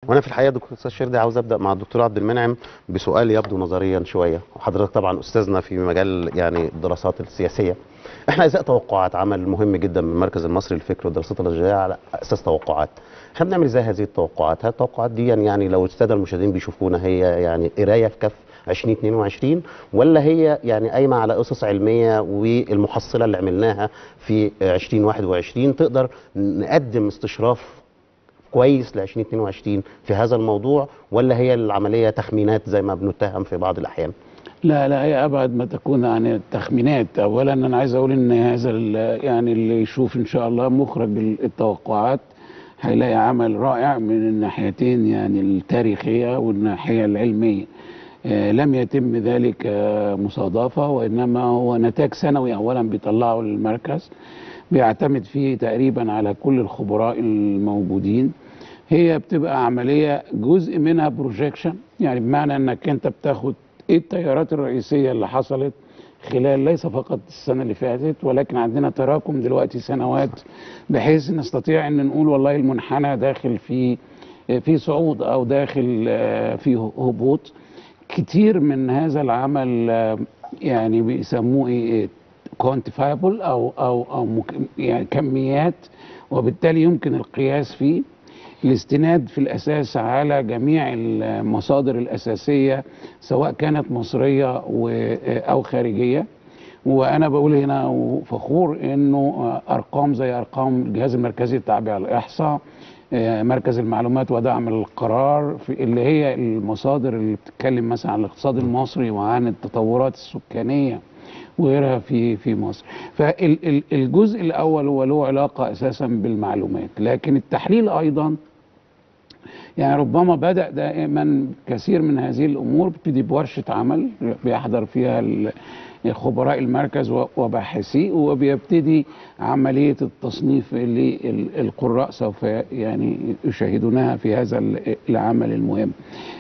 وانا في الحقيقه دكتور استاذ شردي عاوز ابدا مع الدكتور عبد المنعم بسؤال يبدو نظريا شويه وحضرتك طبعا استاذنا في مجال يعني الدراسات السياسيه احنا ازاء توقعات عمل مهم جدا من المركز المصري للفكر والدراسات الاستراتيجيه على اساس توقعات احنا بنعمل ازاي هذه التوقعات هذه التوقعات دي يعني لو الساده المشاهدين بيشوفونا هي يعني قرايه في كف 2022 ولا هي يعني قايمه على اسس علميه والمحصله اللي عملناها في 2021 تقدر نقدم استشراف كويس ل 2022 في هذا الموضوع ولا هي العمليه تخمينات زي ما بنتهم في بعض الاحيان؟ لا لا هي ابعد ما تكون عن التخمينات اولا انا عايز اقول ان هذا ال- يعني اللي يشوف ان شاء الله مخرج ال- التوقعات هيلاقي عمل رائع من الناحيتين يعني التاريخيه والناحيه العلميه آه، لم يتم ذلك آه، مصادفه وانما هو نتاج سنوي اولا بيطلعه المركز بيعتمد فيه تقريبا على كل الخبراء الموجودين هي بتبقى عمليه جزء منها بروجيكشن يعني بمعنى انك انت بتاخد ايه التيارات الرئيسيه اللي حصلت خلال ليس فقط السنه اللي فاتت ولكن عندنا تراكم دلوقتي سنوات بحيث نستطيع ان نقول والله المنحنى داخل في في صعود او داخل آه، في هبوط كتير من هذا العمل آه، يعني بيسموه ايه كوانتيفايبل او او او مك- يعني كميات وبالتالي يمكن القياس فيه الاستناد في الاساس على جميع المصادر الاساسيه سواء كانت مصريه و- او خارجيه وانا بقول هنا وفخور انه ارقام زي ارقام الجهاز المركزي التابع للاحصاء آه، مركز المعلومات ودعم القرار في اللي هي المصادر اللي بتتكلم مثلا عن الاقتصاد المصري وعن التطورات السكانيه وغيرها في في مصر فالجزء الاول هو له علاقه اساسا بالمعلومات لكن التحليل ايضا يعني ربما بدأ دائما كثير من هذه الأمور بتبتدي بورشة عمل بيحضر فيها ال- خبراء المركز و- وباحثيه وبيبتدي عملية التصنيف اللي ال- القراء سوف يعني يشاهدونها في هذا ال- العمل المهم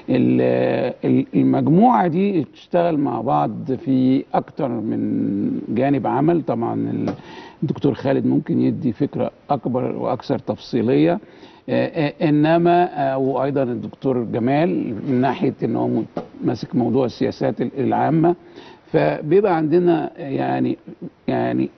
ال- ال- المجموعة دي تشتغل مع بعض في أكتر من جانب عمل طبعا الدكتور خالد ممكن يدي فكرة أكبر وأكثر تفصيلية آه، آه، انما آه، وايضا الدكتور جمال من ناحيه ان هو مت- ماسك موضوع السياسات ال- العامه فبيبقى عندنا يعني يعني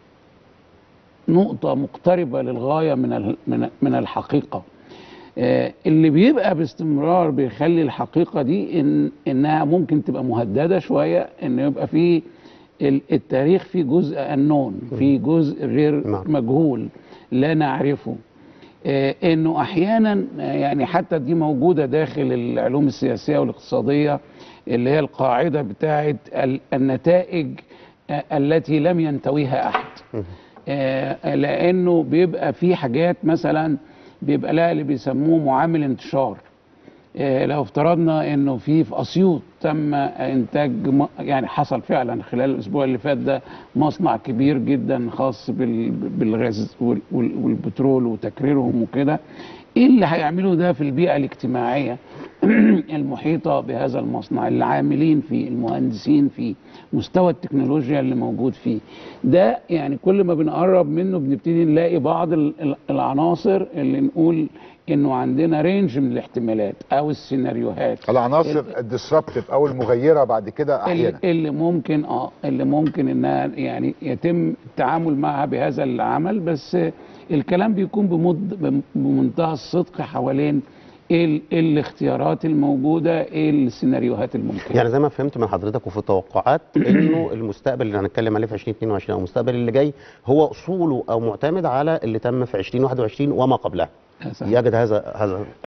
نقطه مقتربه للغايه من ال- من من الحقيقه آه، اللي بيبقى باستمرار بيخلي الحقيقه دي ان انها ممكن تبقى مهدده شويه ان يبقى في ال- التاريخ فيه جزء النون في جزء غير نعم. مجهول لا نعرفه آه، انه احيانا آه، يعني حتى دي موجوده داخل العلوم السياسيه والاقتصاديه اللي هي القاعده بتاعه ال- النتائج آه، التي لم ينتويها احد آه، لانه بيبقى في حاجات مثلا بيبقى لها اللي بيسموه معامل انتشار آه، لو افترضنا انه في في اسيوط تم انتاج م- يعني حصل فعلا خلال الاسبوع اللي فات ده مصنع كبير جدا خاص بال- بالغاز وال- وال- والبترول وتكريرهم وكده ايه اللي هيعملوا ده في البيئه الاجتماعيه المحيطه بهذا المصنع العاملين فيه المهندسين فيه مستوى التكنولوجيا اللي موجود فيه ده يعني كل ما بنقرب منه بنبتدي نلاقي بعض ال- ال- العناصر اللي نقول انه عندنا رينج من الاحتمالات او السيناريوهات العناصر الديسربتيف او المغيره بعد كده اللي, احيانا اللي ممكن اه اللي ممكن انها يعني يتم التعامل معها بهذا العمل بس الكلام بيكون بمد بمنتهى الصدق حوالين ايه ال- إيه الاختيارات الموجوده ايه السيناريوهات الممكنه يعني زي ما فهمت من حضرتك وفي التوقعات انه المستقبل اللي هنتكلم عليه في 2022 او المستقبل اللي جاي هو اصوله او معتمد على اللي تم في 2021 وما قبلها صح. يجد هذا هذا